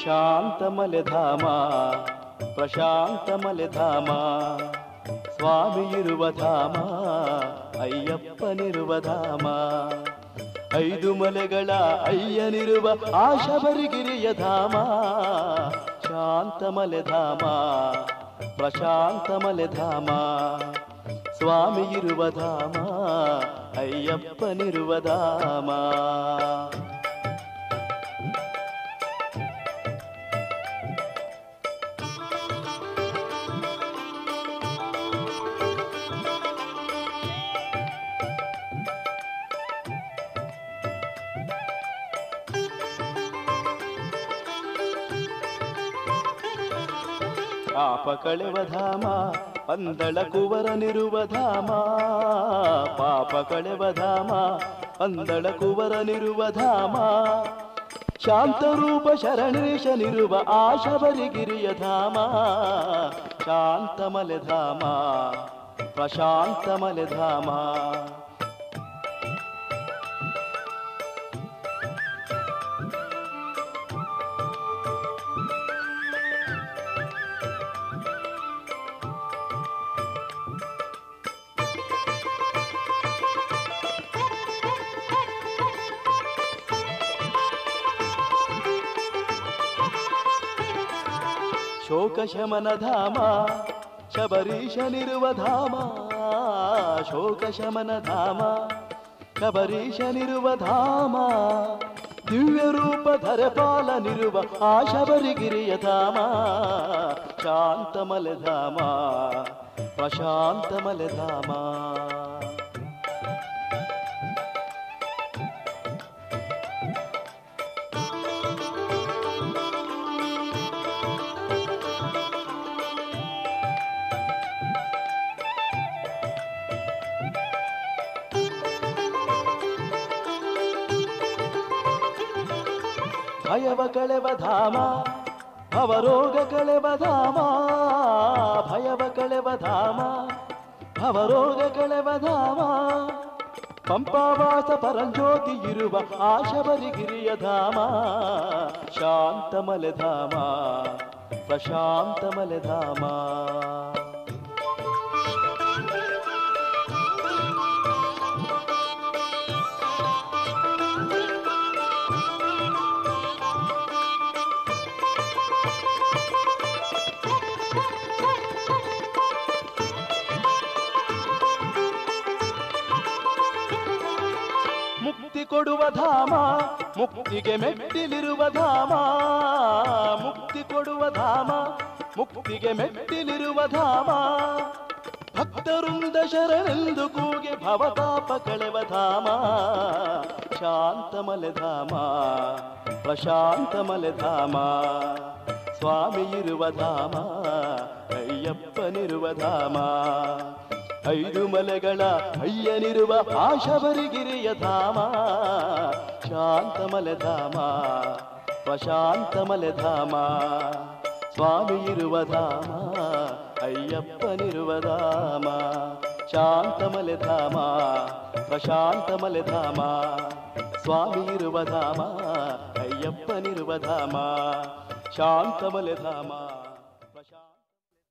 ಶಾಂತಮಲೆಧಾಮ ಪ್ರಶಾಂತಮಲೆಧಾಮ ಸ್ವಾಮಿ ಇರುವ ಧಾಮ ಅಯ್ಯಪ್ಪನಿರುವ ಧಾಮ ಐದು ಮಲೆಗಳ ಅಯ್ಯನಿರುವ ಆಶಬರಿಗಿರಿಯ ಧಾಮ ಶಾಂತಮಲೆಧಾಮ ಪ್ರಶಾಂತಮಲೆಧಾಮ ಸ್ವಾಮಿ ಇರುವ ಧಾಮ ಅಯ್ಯಪ್ಪನಿರುವ ಧಾಮ ಪಾಪ ಕಳೆವ ಧಾಮ ಅಂದಳ ಕುವರನಿರುವ ಧಾಮ ಪಾಪ ಕಳೆವ ಧಾಮ ಅಂದಳ ಕುವರನಿರುವ ಧಾಮ ಶಾಂತರೂಪ ಶರಣೇಶನಿರುವ ಆಶಬರಿಗಿರಿಯ ಧಾಮ ಶಾಂತಮಲೆ ಧಾಮ ಪ್ರಶಾಂತಮಲೆ ಧಾಮ ಶೋಕ ಶಮನ ಧಾಮ ಶಬರೀಶನಿರುವ ಧಾಮ ಶೋಕ ಶಮನ ಧಾಮ ಶಬರೀಶನಿರುವ ಧಾಮ ದಿವ್ಯ ರೂಪ ಧರಪಾಲನಿರುವ ಆ ಶಬರಿಗಿರಿಯ ಧಾಮ ಶಾಂತಮಲೆ ಧಾಮ ಪ್ರಶಾಂತಮಲೆ ಧಾಮ ಭಯವ ಕಳೆವ ಧಾಮ ಭವರೋಗ ಕಳೆವ ಧಾಮ ಭಯವ ಕಳೆವ ಧಾಮ ಭವರೋಗ ಕಳೆವ ಧಾಮ ಪಂಪಾವಾಸ ಪರಂಜ್ಯೋತಿ ಇರುವ ಆಶಬರಿಗಿರಿಯ ಧಾಮ ಶಾಂತಮಲೆ ಧಾಮ ಪ್ರಶಾಂತಮಲೆ ಧಾಮ ಮುಕ್ತಿ ಕೊಡುವ ಧಾಮ ಮುಕ್ತಿಗೆ ಮೆಟ್ಟಿಲಿರುವ ಧಾಮ ಮುಕ್ತಿ ಕೊಡುವ ಧಾಮ ಮುಕ್ತಿಗೆ ಮೆಟ್ಟಿಲಿರುವ ಧಾಮ ಭಕ್ತರುಂದ ಶರಣೆಂದು ಕೂಗೆ ಭವತಾಪ ಕಳೆವ ಧಾಮ ಶಾಂತಮಲೆ ಧಾಮ ಪ್ರಶಾಂತಮಲೆ ಧಾಮ ಸ್ವಾಮಿ ಇರುವ ಧಾಮ ಅಯ್ಯಪ್ಪನಿರುವ ಧಾಮ ಐದು ಮಲೆಗಳ ಅಯ್ಯನಿರುವ ಆಶಬರಿಗಿರಿಯ ಧಾಮ ಶಾಂತಮಲೆ ಧಾಮ ಪ್ರಶಾಂತಮಲೆ ಧಾಮ ಸ್ವಾಮಿ ಇರುವ ಧಾಮ ಅಯ್ಯಪ್ಪನಿರುವ ಧಾಮ ಶಾಂತಮಲೆ ಧಾಮ ಪ್ರಶಾಂತಮಲೆ ಧಾಮ ಸ್ವಾಮಿ ಇರುವ ಧಾಮ ಅಯ್ಯಪ್ಪನಿರುವ ಧಾಮ ಶಾಂತಮಲೆ ಧಾಮ